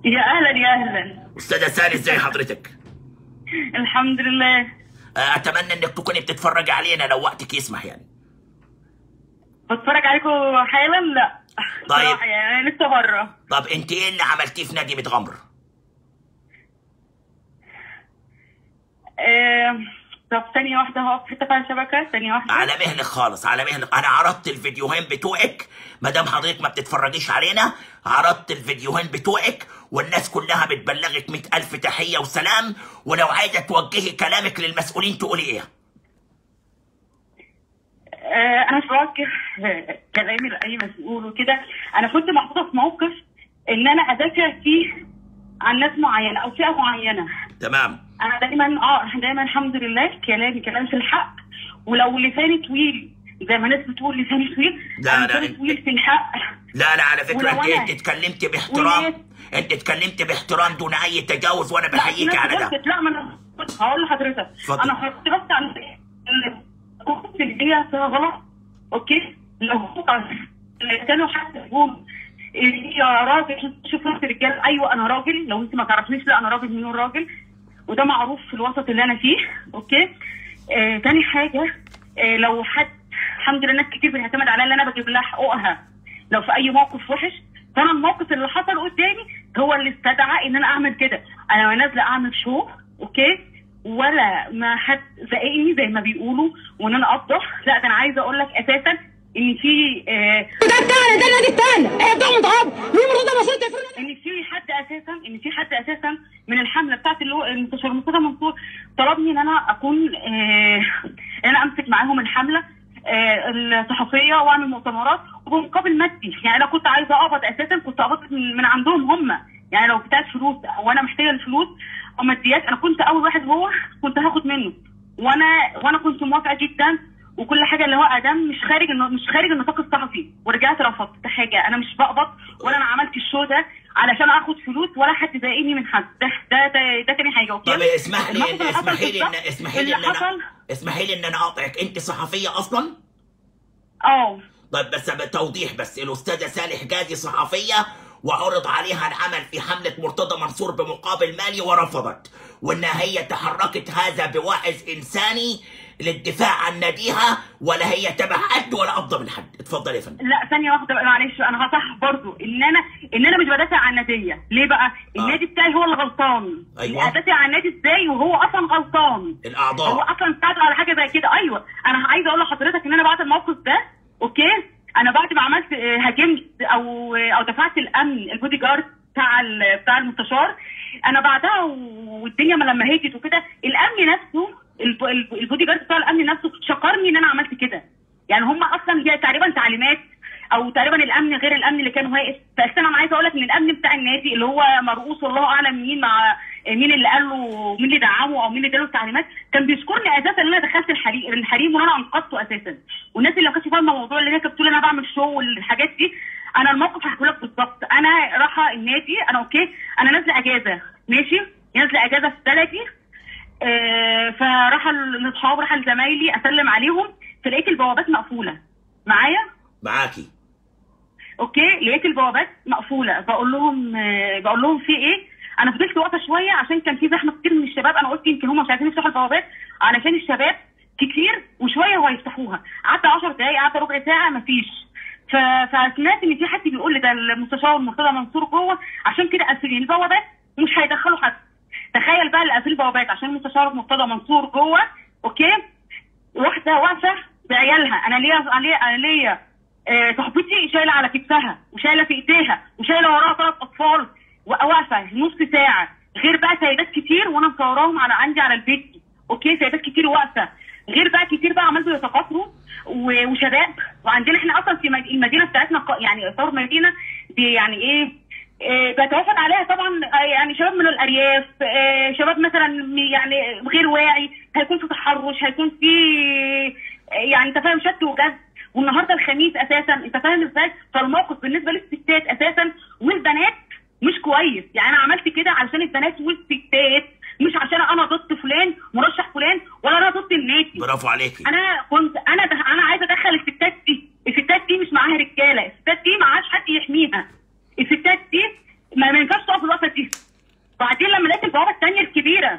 يا اهلا يا اهلا استاذه سالي ازاي حضرتك الحمد لله آه، اتمنى انك تكوني بتتفرجي علينا لو وقتك يسمح يعني بتفرج عليكم حالا لا طيب. بصراحة يعني انا لسه بره طب انت ايه اللي عملتيه في نادي غمر آه... طب ثانية واحدة هقف في حتة فيها شبكة ثانية واحدة على مهلك خالص على مهلك انا عرضت الفيديوهين بتوعك ما دام حضرتك ما بتتفرجيش علينا عرضت الفيديوهين بتوعك والناس كلها بتبلغك مئة ألف تحية وسلام ولو عايزة توجهي كلامك للمسؤولين تقولي ايه آه... انا مش بوجه آه، كلامي لاي مسؤول وكده انا كنت محطوطة في موقف ان انا ادافع فيه عن ناس معينة او فئة معينة تمام انا دايما اه أنا دايما الحمد لله كلامي كلام في الحق ولو لساني طويل زي ما ناس بتقول لساني طويل لا، أنا لا، لساني أنت- طويل في الحق لا لا على فكرة ولو انت أنا- انت اتكلمت باحترام والناس- انت اتكلمت باحترام دون اي تجاوز وانا لا، في بحييك ناس على ده بتثبت. لا ما انا هقول لحضرتك اتفضل. انا حطيت بس عن كنت اللي هي فيها غلط اوكي لو هو اللي كانوا حتى يقولوا إيه يا راجل شوف انت رجال ايوه انا راجل لو انت ما تعرفنيش لا انا راجل مين راجل وده معروف في الوسط اللي انا فيه اوكي آه تاني حاجه آه لو حد الحمد لله ناس كتير بتعتمد عليا ان انا بجيب لها حقوقها لو في اي موقف وحش فانا الموقف اللي حصل قدامي هو اللي استدعى ان انا اعمل كده انا وانا نازله اعمل شو اوكي ولا ما حد زقني زي ما بيقولوا وان انا افضح لا ده انا عايزه اقول لك اساسا ان في آه ده بتاعنا ده النادي بتاعنا ايه بتاع متعب مين مرتضى منصور تفرق ان في حد اساسا ان في حد اساسا من الحمله بتاعت اللي هو المستشار مرتضى منصور طلبني ان انا اكون آه ان انا امسك معاهم الحمله آه الصحفيه واعمل مؤتمرات وبمقابل مادي يعني انا كنت عايزه اقبض اساسا كنت اقبض من, من عندهم هم يعني لو بتاعت فلوس وانا محتاجه الفلوس او ماديات انا كنت اول واحد هو كنت هاخد منه وانا وانا كنت موافقه جدا وكل حاجه اللي هو ادم مش خارج الن- مش خارج النطاق الصحفي ورجعت رفضت حاجه انا مش بقبض ولا انا عملت الشو ده علشان اخد فلوس ولا حد ضايقني من حد ده ده ده, ده تاني حاجه اوكي طب اسمح لي الموقف اللي حصل اسمحي لي ان بالظبط اسمحي لي اللي ان انا حصل اسمحي لي ان انا اقاطعك انت صحفيه اصلا اه طيب بس بتوضيح بس الاستاذه سالي حجازي صحفيه وعرض عليها العمل في حمله مرتضى منصور بمقابل مالي ورفضت وان هي تحركت هذا بوعظ انساني للدفاع عن ناديها ولا هي تبع حد ولا افضل من حد اتفضل يا فندم لا ثانية واحدة بقى معلش انا هصح برضو ان انا ان انا مش بدافع عن نادية ليه بقى؟ النادي بتاعي هو اللي غلطان أيوة. ادافع عن النادي ازاي وهو اصلا غلطان هو الاعضاء اصلا ساعد على حاجه زي كده ايوه انا عايزه اقول لحضرتك ان انا بعد الموقف ده اوكي انا بعد ما عملت آه، هاجمت او آه، او دفعت الامن البودي جارد بتاع ال- بتاع المستشار انا بعدها والدنيا ما لما هديت وكده الامن نفسه الب- الب- البودي جارد بتاع الامن نفسه شكرني ان انا عملت كده يعني هم اصلا هي تقريبا تعليمات او تقريبا الامن غير الامن اللي كان واقف بس انا عايزه اقول لك ان الامن بتاع النادي اللي هو مرؤوس والله اعلم مين مع مين اللي قال له مين اللي دعمه او مين اللي اداله التعليمات كان بيشكرني اساسا ان انا دخلت الحريم الحريم وان انا انقذته اساسا والناس اللي ما كانتش فاهمه الموضوع اللي هي كانت بتقول انا بعمل شو والحاجات دي انا الموقف هحكي لك بالظبط انا رايحه النادي انا اوكي انا نازله اجازه ماشي نازله اجازه في بلدي آه فراح الاصحاب راح لزمايلي اسلم عليهم فلقيت البوابات مقفوله معايا معاكي اوكي لقيت البوابات مقفوله بقول لهم آه، بقول لهم في ايه انا فضلت واقفه شويه عشان كان في زحمه كتير من الشباب انا قلت يمكن هم مش عايزين يفتحوا البوابات علشان الشباب كتير وشويه وهيفتحوها قعدت 10 دقايق قعدت ربع ساعه مفيش ف... فسمعت ان في حد بيقول لي ده المستشار مرتضى منصور جوه عشان كده قافلين البوابات ومش هيدخلوا حد تخيل بقى اللي قافل البوابات عشان المستشار مرتضى منصور جوه اوكي واحده واقفه بعيالها انا ليا انا ليا انا ليا آه، صاحبتي شايله على كتفها وشايله في ايديها وشايله وراها ثلاث اطفال واقفه نص ساعه غير بقى سيدات كتير وانا مصوراهم على عندي على البيت اوكي سيدات كتير واقفه غير بقى كتير بقى عملوا يتقاطروا و- وشباب وعندنا احنا اصلا في مد- المدينه بتاعتنا ق- يعني اطار مدينه دي يعني ايه آه، بيتوافد عليها طبعا آه، يعني شباب من الارياف آه، شباب مثلا م- يعني غير واعي هيكون في تحرش هيكون في آه، يعني انت فاهم شد وجذب والنهارده الخميس اساسا انت فاهم ازاي فالموقف بالنسبه للستات اساسا والبنات مش كويس يعني انا عملت كده علشان البنات والستات مش عشان انا ضد فلان مرشح فلان ولا انا ضد النادي برافو عليكي انا كنت انا ده انا عايزه ادخل الستات دي الستات دي مش معاها رجاله الستات دي معهاش حد يحميها الستات دي ما ما ينفعش تقف الوقفه دي بعدين لما لقيت البوابه الثانيه الكبيره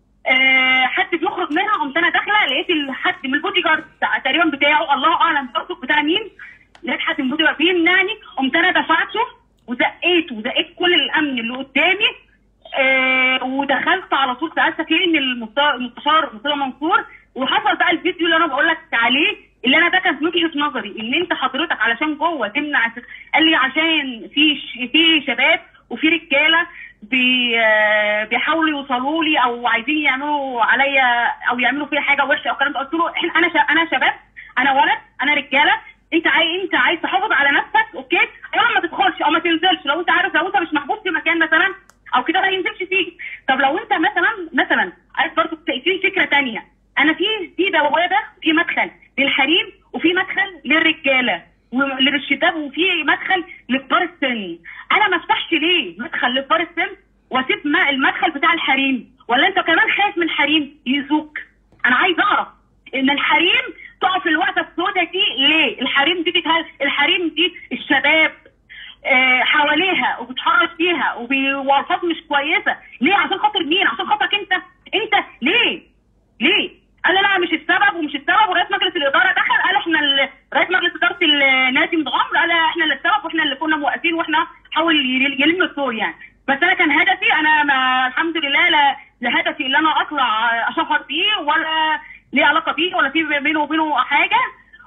آه حد بيخرج منها قمت انا داخله لقيت الحد من البودي جارد تقريبا بتاعه الله اعلم برضه بتاع مين لقيت حد من البودي جارد بيمنعني قمت انا دفعته وزقيته وزقيت كل الامن اللي قدامي آه ودخلت على طول سالت فين المست- المستشار مستشار منصور وحصل بقى الفيديو اللي انا بقول لك عليه اللي انا ده كان وجهه نظري ان انت حضرتك علشان جوه تمنع الس- قال لي عشان في ش- في شباب وفي رجاله بي آه، بيحاولوا يوصلوا لي او عايزين يعملوا عليا او يعملوا فيا حاجه وحشه او الكلام ده قلت له احنا انا شا- انا شباب انا ولد انا رجاله انت عايز انت عايز تحافظ على نفسك اوكي اولا ما تدخلش او ما تنزلش لو انت عارف لو انت مش محبوس في مكان مثلا او كده ما ينزلش فيك طب لو انت مثلا مثلا عايز برضه في فكره تانية انا في في بوابه في مدخل للحريم وفي مدخل للرجاله وللشباب وفي مدخل لكبار السن انا ما افتحش ليه مدخل لكبار السن واسيب ما- المدخل بتاع الحريم ولا انت كمان خايف من الحريم يزوك انا عايز اعرف ان الحريم تقف الوقفه السوداء دي ليه الحريم دي بتهل... الحريم دي الشباب آه، حواليها وبتحرش فيها وبوصفات مش كويسه ليه عشان خاطر مين عشان خاطرك انت انت ليه ليه قال لي لا مش السبب ومش السبب ورئيس مجلس الاداره دخل قال احنا ال- رئيس مجلس اداره النادي متغمر قال احنا اللي السبب واحنا اللي كنا موقفين واحنا حاول يل- يلم الدور يعني بس انا كان هدفي انا ما الحمد لله لا لا هدفي اللي انا اطلع اشهر بيه ولا ليه علاقه بيه ولا في بينه وبينه حاجه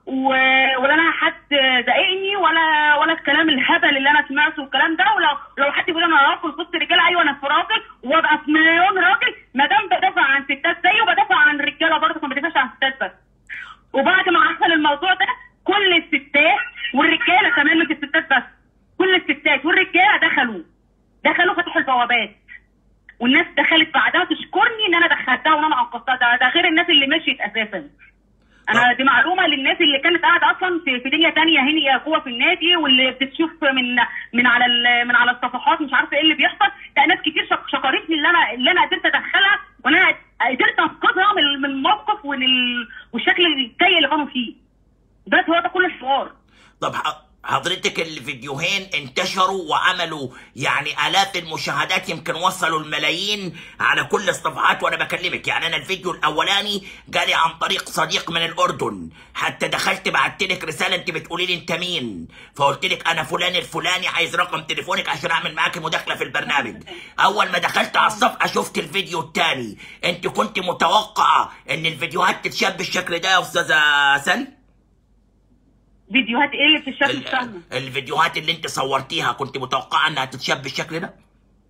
و- ولا انا حد ضايقني ولا ولا الكلام الهبل اللي انا سمعته والكلام ده ولو لو حد بيقول انا راجل في وسط رجاله ايوه انا في راجل وابقى في مليون راجل ما دام بدافع عن ستات زيه وبدافع عن رجاله برضه ما بدافعش عن ستات بس وبعد ما حصل الموضوع ده كل الستات والرجاله كمان مش الستات بس كل الستات والرجاله دخلوا دخلوا فتحوا البوابات والناس دخلت بعدها تشكرني ان انا دخلتها وان انا انقذتها ده, ده غير الناس اللي مشيت اساسا انا دي معلومه للناس اللي كانت قاعده اصلا في, في دنيا تانية هنا جوه في النادي واللي بتشوف من من على ال- من على الصفحات مش عارفه ايه اللي بيحصل ده ناس كتير شك- شكرتني اللي انا اللي انا قدرت ادخلها وانا قدرت انقذها من من الموقف وال- والشكل السيء اللي كانوا فيه بس هو ده كل الحوار طب ح- حضرتك الفيديوهين انتشروا وعملوا يعني آلاف المشاهدات يمكن وصلوا الملايين على كل الصفحات وأنا بكلمك يعني أنا الفيديو الأولاني جالي عن طريق صديق من الأردن حتى دخلت بعت لك رسالة أنت بتقولي لي أنت مين فقلت لك أنا فلان الفلاني عايز رقم تليفونك عشان أعمل معاك مداخلة في البرنامج أول ما دخلت على الصفحة شفت الفيديو الثاني أنت كنت متوقعة إن الفيديوهات تتشاب بالشكل ده يا أستاذة سل؟ فيديوهات ايه اللي بتشاف مش ال- فاهمه الفيديوهات اللي انت صورتيها كنت متوقعه انها تتشاف بالشكل ده؟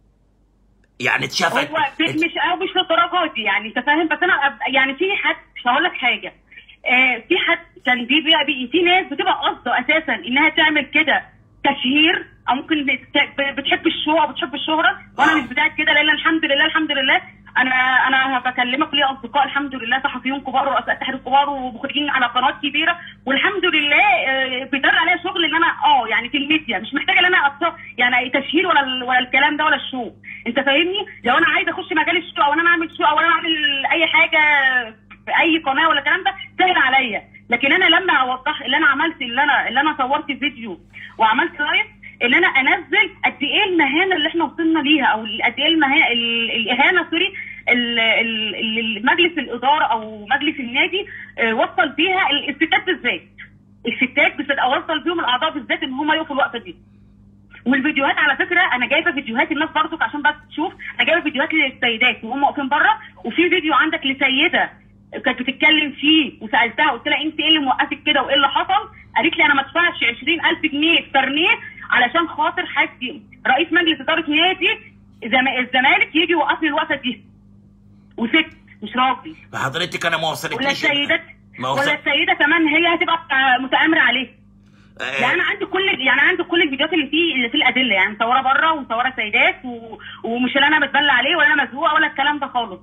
يعني اتشافت هو مش مش او مش للدرجه دي يعني انت فاهم بس انا أب- يعني في حد مش هقول لك حاجه آه في حد كان بي بي بي في ناس بتبقى قصده اساسا انها تعمل كده تشهير او ممكن بت- بتحب الشو او بتحب الشهره وانا آه. مش بتاعت كده لان الحمد لله الحمد لله انا انا بكلمك لي اصدقاء الحمد لله صحفيين كبار ورؤساء تحرير كبار ومخرجين على قنوات كبيره والحمد لله آه، بيدار عليا شغل ان انا اه يعني في الميديا مش محتاجه ان انا أبصر يعني تشهير ولا ال- ولا الكلام ده ولا الشو انت فاهمني لو انا عايزه اخش مجال الشو او ان انا اعمل شو او ان انا اعمل اي حاجه في اي قناه ولا الكلام ده سهل عليا لكن انا لما اوضح اللي انا عملت اللي انا اللي انا صورت فيديو وعملت لايف ان انا انزل قد ايه المهانه اللي احنا وصلنا ليها او قد ايه المها... ال- الاهانه سوري ال- ال- ال- مجلس الاداره او مجلس النادي آه، وصل بيها ال- الستات بالذات الستات بالذات او وصل بيهم الاعضاء بالذات ان هم يقفوا الوقفه دي والفيديوهات على فكره انا جايبه فيديوهات الناس برضك عشان بس تشوف انا جايبه فيديوهات للسيدات وهم واقفين بره وفي فيديو عندك لسيده كانت بتتكلم فيه وسالتها قلت لها انت ايه اللي موقفك كده وايه اللي حصل؟ قالت لي انا ما ادفعش 20000 جنيه كارنيه علشان خاطر حد رئيس مجلس اداره نادي زم- الزمالك يجي يوقفني الوقفه دي وست مش راجل حضرتك انا ما ولا وصلتليش السيدات ما ولا وصل السيده كمان هي هتبقى متآمره عليه آه، يعني انا عندي كل يعني عندي كل الفيديوهات اللي فيه اللي فيه الادله يعني مصوره بره ومصوره سيدات و... ومش اللي انا متبلى عليه ولا انا مزهوقه ولا الكلام ده خالص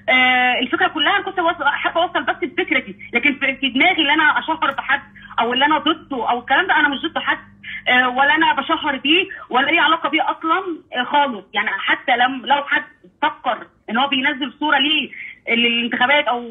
آه الفكره كلها انا كنت بوصل حابه اوصل بس الفكره دي لكن في في دماغي اللي انا اشهر بحد او اللي انا ضده او الكلام ده انا مش ضد حد آه ولا انا بشهر بيه ولا لي علاقه بيه اصلا آه خالص يعني حتى لم لو حد فكر ان هو بينزل صوره ليه للانتخابات او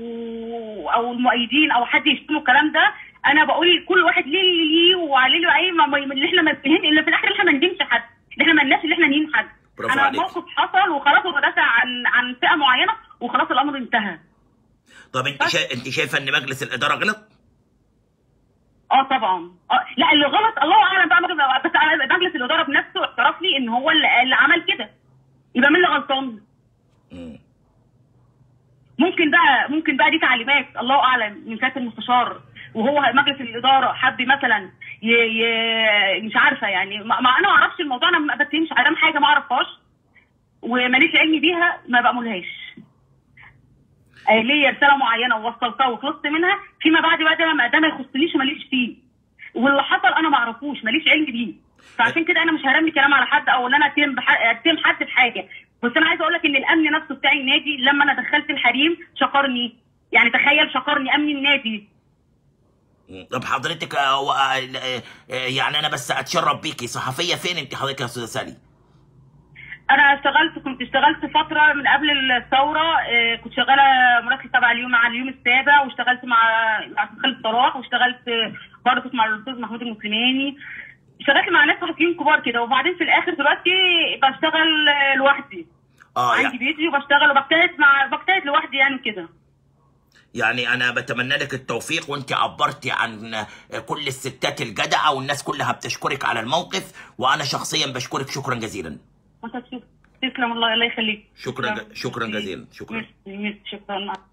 او المؤيدين او حد يشتموا الكلام ده انا بقول كل واحد ليه اللي ليه وعليه اللي عليه ما- ما- اللي احنا ما اللي في الاخر احنا ما ندينش حد اللي احنا ما لناش اللي احنا نهين حد برافو انا عليك. عليك. موقف حصل وخلاص هو دافع عن عن فئه معينه وخلاص الامر انتهى طب انت شا... انت شايفه ان مجلس الاداره غلط اه طبعا اه لا اللي غلط الله اعلم بقى مجلس- بس أنا- مجلس الاداره بنفسه اعترف لي ان هو اللي, اللي عمل كده يبقى مين اللي غلطان؟ مم. ممكن بقى ممكن بقى دي تعليمات الله اعلم من كاتب المستشار وهو مجلس الاداره حب مثلا ي... ي... مش عارفه يعني ما, ما انا ما اعرفش الموضوع انا ما بتهمش ادام حاجه ما اعرفهاش وماليش علم بيها ما بقولهاش آه، ليا رساله معينه ووصلتها وخلصت منها فيما بعد بقى ده ما ده ما يخصنيش ماليش فيه واللي حصل انا ما اعرفوش ماليش علم بيه فعشان كده انا مش هرمي كلام على حد او ان انا اتهم بح... اتهم حد في حاجه بس انا عايزه اقول لك ان الامن نفسه بتاع النادي لما انا دخلت الحريم شكرني يعني تخيل شكرني امن النادي مم. طب حضرتك آه، و- آه، آه، آه، يعني انا بس اتشرف بيكي صحفيه فين انت حضرتك يا استاذه سالي انا اشتغلت كنت اشتغلت فتره من قبل الثوره آه، كنت شغاله مراسله تبع اليوم مع اليوم السابع واشتغلت مع مع أستاذ خالد صلاح واشتغلت آه، برضه كنت مع الاستاذ محمود المسلماني اشتغلت مع ناس صحفيين كبار كده وبعدين في الاخر دلوقتي بشتغل آه، لوحدي اه عندي يعني, بيتي وبشتغل وبجتهد مع بجتهد لوحدي يعني كده يعني انا بتمنى لك التوفيق وانت عبرتي عن آه، كل الستات الجدعه والناس كلها بتشكرك على الموقف وانا شخصيا بشكرك شكرا جزيلا وانت تشوف تسلم الله الله يخليك شكرا ج- شكرا جزيلا شكرا ميرسي، ميرسي، شكرا